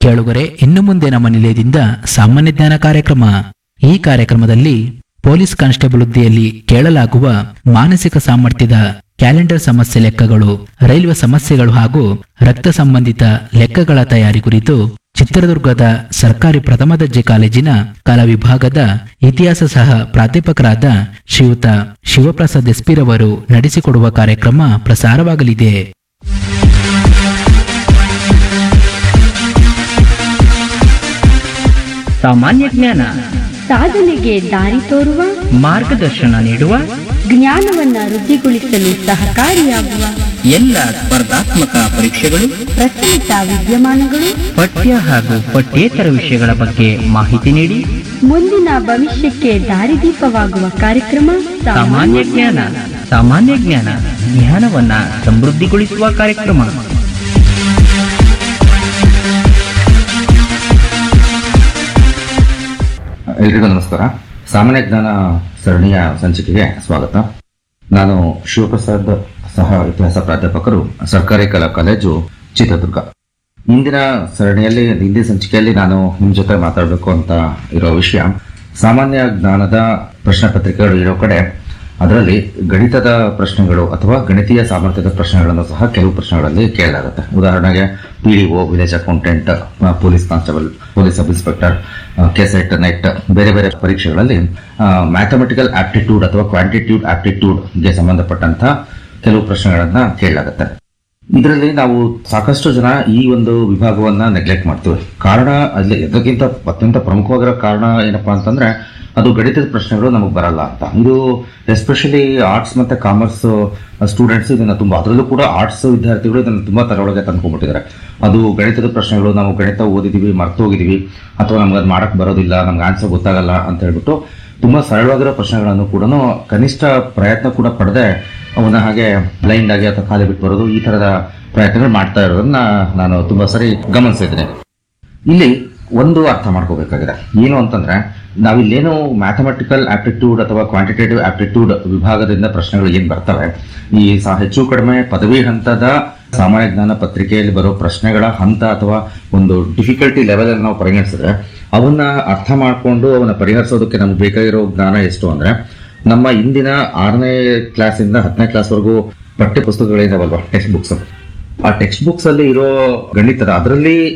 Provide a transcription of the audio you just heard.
ಕೇಳುಗರೆ ಇನ್ನು ಮುಂದೆ ನಮ್ಮ ನಿಲಯದಿಂದ ಸಾಮಾನ್ಯ ಜ್ಞಾನ ಕಾರ್ಯಕ್ರಮ ಈ ಕಾರ್ಯಕ್ರಮದಲ್ಲಿ ಪೊಲೀಸ್ ಕಾನ್ಸ್ಟೇಬಲ್ ಹುದ್ದೆಯಲ್ಲಿ ಕೇಳಲಾಗುವ ಮಾನಸಿಕ ಸಾಮರ್ಥ್ಯದ ಕ್ಯಾಲೆಂಡರ್ ಸಮಸ್ಯೆ ಲೆಕ್ಕಗಳು ರೈಲ್ವೆ ಸಮಸ್ಯೆಗಳು ಹಾಗೂ ರಕ್ತ ಸಂಬಂಧಿತ ಲೆಕ್ಕಗಳ ತಯಾರಿ ಕುರಿತು ಚಿತ್ರದುರ್ಗದ ಸರ್ಕಾರಿ ಪ್ರಥಮ ದರ್ಜೆ ಕಾಲೇಜಿನ ಕಲಾ ವಿಭಾಗದ ಇತಿಹಾಸ ಸಹ ಪ್ರಾಧ್ಯಾಪಕರಾದ ಶ್ರೀಯುತ ಶಿವಪ್ರಸಾದ್ ಎಸ್ಪಿರವರು ನಡೆಸಿಕೊಡುವ ಕಾರ್ಯಕ್ರಮ ಪ್ರಸಾರವಾಗಲಿದೆ ಸಾಮಾನ್ಯ ಜ್ಞಾನ ಸಾಧನೆಗೆ ದಾರಿ ತೋರುವ ಮಾರ್ಗದರ್ಶನ ನೀಡುವ ಜ್ಞಾನವನ್ನ ವೃದ್ಧಿಗೊಳಿಸಲು ಸಹಕಾರಿಯಾಗುವ ಎಲ್ಲ ಸ್ಪರ್ಧಾತ್ಮಕ ಪರೀಕ್ಷೆಗಳು ಪ್ರಚಲಿತ ವಿದ್ಯಮಾನಗಳು ಪಠ್ಯ ಹಾಗೂ ಪಠ್ಯೇತರ ವಿಷಯಗಳ ಬಗ್ಗೆ ಮಾಹಿತಿ ನೀಡಿ ಮುಂದಿನ ಭವಿಷ್ಯಕ್ಕೆ ದಾರಿದೀಪವಾಗುವ ಕಾರ್ಯಕ್ರಮ ಸಾಮಾನ್ಯ ಜ್ಞಾನ ಸಾಮಾನ್ಯ ಜ್ಞಾನ ಜ್ಞಾನವನ್ನ ಸಮೃದ್ಧಿಗೊಳಿಸುವ ಕಾರ್ಯಕ್ರಮ ಎಲ್ರಿಗೂ ನಮಸ್ಕಾರ ಸಾಮಾನ್ಯ ಜ್ಞಾನ ಸರಣಿಯ ಸಂಚಿಕೆಗೆ ಸ್ವಾಗತ ನಾನು ಶಿವಪ್ರಸಾದ್ ಸಹ ಇತಿಹಾಸ ಪ್ರಾಧ್ಯಾಪಕರು ಸರ್ಕಾರಿ ಕಲಾ ಕಾಲೇಜು ಚಿತ್ರದುರ್ಗ ಇಂದಿನ ಸರಣಿಯಲ್ಲಿ ಹಿಂದಿನ ಸಂಚಿಕೆಯಲ್ಲಿ ನಾನು ನಿಮ್ಮ ಜೊತೆ ಮಾತಾಡಬೇಕು ಅಂತ ಇರೋ ವಿಷಯ ಸಾಮಾನ್ಯ ಜ್ಞಾನದ ಪ್ರಶ್ನೆ ಪತ್ರಿಕೆಗಳು ಇರೋ ಕಡೆ ಅದರಲ್ಲಿ ಗಣಿತದ ಪ್ರಶ್ನೆಗಳು ಅಥವಾ ಗಣಿತೀಯ ಸಾಮರ್ಥ್ಯದ ಪ್ರಶ್ನೆಗಳನ್ನು ಸಹ ಕೆಲವು ಪ್ರಶ್ನೆಗಳಲ್ಲಿ ಕೇಳಲಾಗುತ್ತೆ ಉದಾಹರಣೆಗೆ P D O village accountant police constable police sub inspector KSET NET ಬೇರೆ ಬೇರೆ ಪರೀಕ್ಷೆಗಳಲ್ಲಿ ಮ್ಯಾಥಮೆಟಿಕಲ್ ಆಪ್ಟಿಟ್ಯೂಡ್ ಅಥವಾ ಕ್ವಾಂಟಿಟ್ಯೂಡ್ ಆಪ್ಟಿಟ್ಯೂಡ್ಗೆ ಸಂಬಂಧಪಟ್ಟಂತ ಕೆಲವು ಪ್ರಶ್ನೆಗಳನ್ನ ಕೇಳಲಾಗುತ್ತೆ ಇದರಲ್ಲಿ ನಾವು ಸಾಕಷ್ಟು ಜನ ಈ ಒಂದು ವಿಭಾಗವನ್ನ ನೆಗ್ಲೆಕ್ಟ್ ಮಾಡ್ತೀವಿ ಕಾರಣ ಅಲ್ಲಿ ಎದಕ್ಕಿಂತ ಅತ್ಯಂತ ಪ್ರಮುಖವಾಗಿರೋ ಕಾರಣ ಏನಪ್ಪಾ ಅಂತಂದ್ರೆ ಅದು ಗಣಿತದ ಪ್ರಶ್ನೆಗಳು ನಮಗೆ ಬರಲ್ಲ ಅಂತ ಇದು ಎಸ್ಪೆಷಲಿ ಆರ್ಟ್ಸ್ ಮತ್ತೆ ಕಾಮರ್ಸ್ ಸ್ಟೂಡೆಂಟ್ಸ್ ಇದನ್ನ ತುಂಬಾ ಅದರಲ್ಲೂ ಕೂಡ ಆರ್ಟ್ಸ್ ವಿದ್ಯಾರ್ಥಿಗಳು ಇದನ್ನ ತುಂಬಾ ತರೊಳಗೆ ತಂದ್ಕೊಂಡ್ಬಿಟ್ಟಿದ್ದಾರೆ ಅದು ಗಣಿತದ ಪ್ರಶ್ನೆಗಳು ನಾವು ಗಣಿತ ಓದಿದೀವಿ ಮರ್ತು ಹೋಗಿದೀವಿ ಅಥವಾ ನಮ್ಗೆ ಅದು ಮಾಡಕ್ ಬರೋದಿಲ್ಲ ನಮ್ಗೆ ಆನ್ಸರ್ ಗೊತ್ತಾಗಲ್ಲ ಅಂತ ಹೇಳ್ಬಿಟ್ಟು ತುಂಬಾ ಸರಳವಾಗಿರೋ ಪ್ರಶ್ನೆಗಳನ್ನು ಕೂಡ ಕನಿಷ್ಠ ಪ್ರಯತ್ನ ಕೂಡ ಪಡೆದೆ ಅವನ್ನ ಹಾಗೆ ಬ್ಲೈಂಡ್ ಆಗಿ ಅಥವಾ ಖಾಲಿ ಬಿಟ್ಟು ಬರೋದು ಈ ತರದ ಪ್ರಯತ್ನಗಳು ಮಾಡ್ತಾ ಇರೋದನ್ನ ನಾನು ತುಂಬಾ ಸರಿ ಗಮನಿಸಿದ್ದೀನಿ ಇಲ್ಲಿ ಒಂದು ಅರ್ಥ ಮಾಡ್ಕೋಬೇಕಾಗಿದೆ ಏನು ಅಂತಂದ್ರೆ ನಾವಿಲ್ಲೇನು ಮ್ಯಾಥಮೆಟಿಕಲ್ ಆಪ್ಟಿಟ್ಯೂಡ್ ಅಥವಾ ಕ್ವಾಂಟಿಟೇಟಿವ್ ಆಪ್ಟಿಟ್ಯೂಡ್ ವಿಭಾಗದಿಂದ ಪ್ರಶ್ನೆಗಳು ಏನ್ ಬರ್ತವೆ ಈ ಸ- ಹೆಚ್ಚು ಕಡಿಮೆ ಪದವಿ ಹಂತದ ಸಾಮಾನ್ಯ ಜ್ಞಾನ ಪತ್ರಿಕೆಯಲ್ಲಿ ಬರೋ ಪ್ರಶ್ನೆಗಳ ಹಂತ ಅಥವಾ ಒಂದು ಡಿಫಿಕಲ್ಟಿ ಲೆವೆಲ್ ಅಲ್ಲಿ ನಾವು ಪರಿಗಣಿಸಿದ್ರೆ ಅವನ್ನ ಅರ್ಥ ಮಾಡ್ಕೊಂಡು ಅವನ್ನ ಪರಿಹರಿಸೋದಕ್ಕೆ ನಮ್ಗೆ ಬೇಕಾಗಿರೋ ಜ್ಞಾನ ಎಷ್ಟು ಅಂದ್ರೆ ನಮ್ಮ ಇಂದಿನ ಆರನೇ ಕ್ಲಾಸಿಂದ ಹತ್ತನೇ ಕ್ಲಾಸ್ವರೆಗೂ ಪಠ್ಯ ಪುಸ್ತಕಗಳಿದಾವಲ್ವಾ ಟೆಕ್ಸ್ಟ್ ಬುಕ್ಸ್ ಆ ಟೆಕ್ಸ್ಟ್ ಬುಕ್ಸ್ ಅಲ್ಲಿ ಇರೋ ಗಣಿತದ ಅದರಲ್ಲಿ